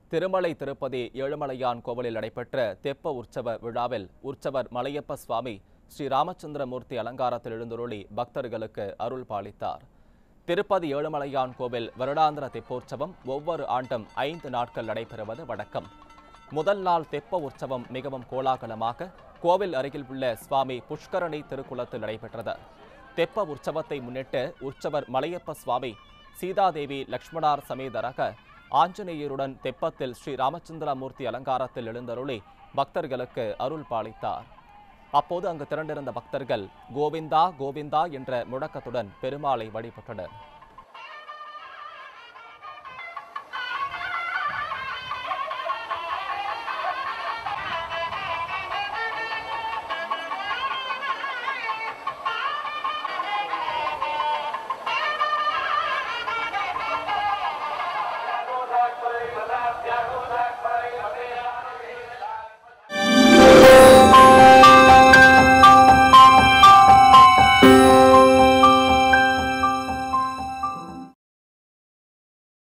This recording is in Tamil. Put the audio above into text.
திருமலை திருப்பதி ஏழுமலையான் கோவிலில் நடைபெற்ற தெப்ப உற்சவ விழாவில் உற்சவர் மலையப்ப சுவாமி ஸ்ரீ ராமச்சந்திரமூர்த்தி அலங்காரத்தில் எழுந்துருளி பக்தர்களுக்கு அருள் பாலித்தார் திருப்பதி ஏழுமலையான் கோவில் வருடாந்திர தெப்போற்சவம் ஒவ்வொரு ஆண்டும் ஐந்து நாட்கள் நடைபெறுவது வழக்கம் முதல் நாள் தெப்ப உற்சவம் மிகவும் கோலாகலமாக கோவில் அருகில் உள்ள சுவாமி புஷ்கரணி திருக்குளத்தில் நடைபெற்றது தெப்ப உற்சவத்தை முன்னிட்டு உற்சவர் மலையப்ப சுவாமி சீதாதேவி லக்ஷ்மணார் சமேதராக ஆஞ்சநேயருடன் தெப்பத்தில் ஸ்ரீ ராமச்சந்திரமூர்த்தி அலங்காரத்தில் எழுந்தருளி பக்தர்களுக்கு அருள் பாலித்தார் அப்போது அங்கு திரண்டிருந்த பக்தர்கள் கோவிந்தா கோவிந்தா என்ற முழக்கத்துடன் பெருமாளை வழிபட்டனர்